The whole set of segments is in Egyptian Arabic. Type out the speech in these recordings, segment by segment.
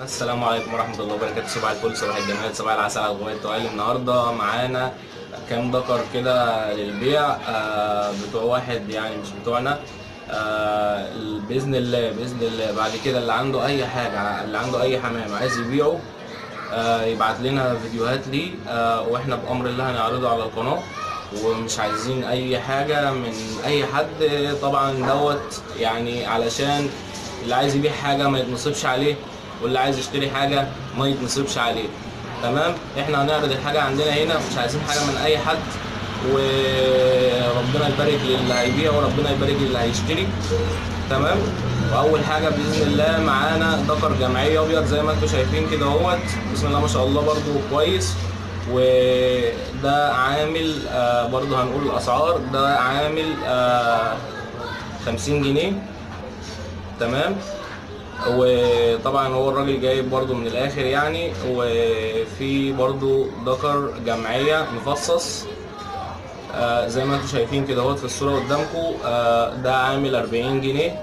السلام عليكم ورحمة الله وبركاته صباح الفل صباح الجمال صباح العسل على الغواية التوالي النهاردة معانا كام دكر كده للبيع آه بتوع واحد يعني مش بتوعنا آه بإذن الله بإذن الله بعد كده اللي عنده أي حاجة اللي عنده أي حمام عايز يبيعه آه يبعت لنا فيديوهات ليه آه واحنا بأمر الله هنعرضه على القناة ومش عايزين أي حاجة من أي حد طبعا دوت يعني علشان اللي عايز يبيع حاجة ما يتنصبش عليه واللي عايز يشتري حاجة ما يتنصبش عليه تمام احنا هنعرض الحاجة عندنا هنا مش عايزين حاجة من اي حد وربنا يبارك للي هيبيع وربنا يبارك للي هيشتري تمام واول حاجة باذن الله معانا ذكر جمعية ابيض زي ما انتم شايفين كده اهوت بسم الله ما شاء الله برضو كويس وده عامل آه برضو هنقول الاسعار ده عامل آه 50 جنيه تمام وطبعا هو الراجل جايب برضو من الاخر يعني وفي برضو ذكر جمعية مفصص آه زي ما انتم شايفين كده اهوت في الصورة قدامكم آه ده عامل 40 جنيه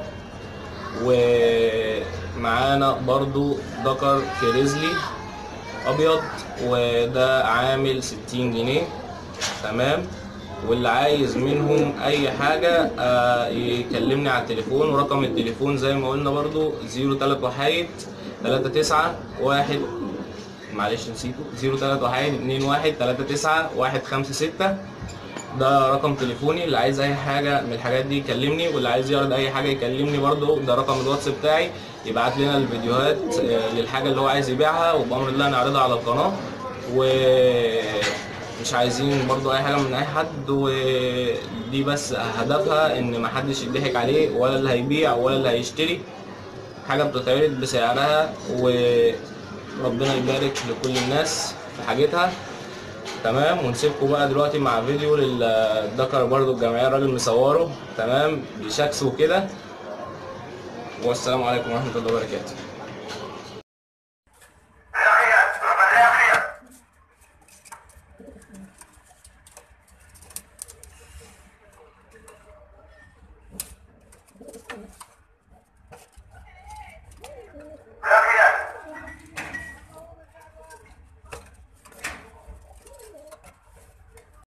ومعانا برضو ذكر كريزلي ابيض وده عامل 60 جنيه تمام واللي عايز منهم اي حاجة آه يكلمني على التليفون ورقم التليفون زي ما قلنا برضو 03 وحيد 39 واحد معلش نسيته 03 وحيد 21 39 156 ده رقم تليفوني اللي عايز اي حاجة من الحاجات دي يكلمني واللي عايز يعرض اي حاجة يكلمني برضو ده رقم الواتس بتاعي يبعت لنا الفيديوهات للحاجة اللي هو عايز يبيعها وبأمر الله نعرضها على القناة و مش عايزين برضو اي حاجه من اي حد ودي بس هدفها ان محدش يضحك عليه ولا اللي هيبيع ولا اللي هيشتري حاجه بتتعرض بسعرها وربنا يبارك لكل الناس في حاجتها تمام ونسيبكم بقى دلوقتي مع فيديو للذكر برضو الجمعيه الراجل مصوره تمام بشكس وكده والسلام عليكم ورحمه الله وبركاته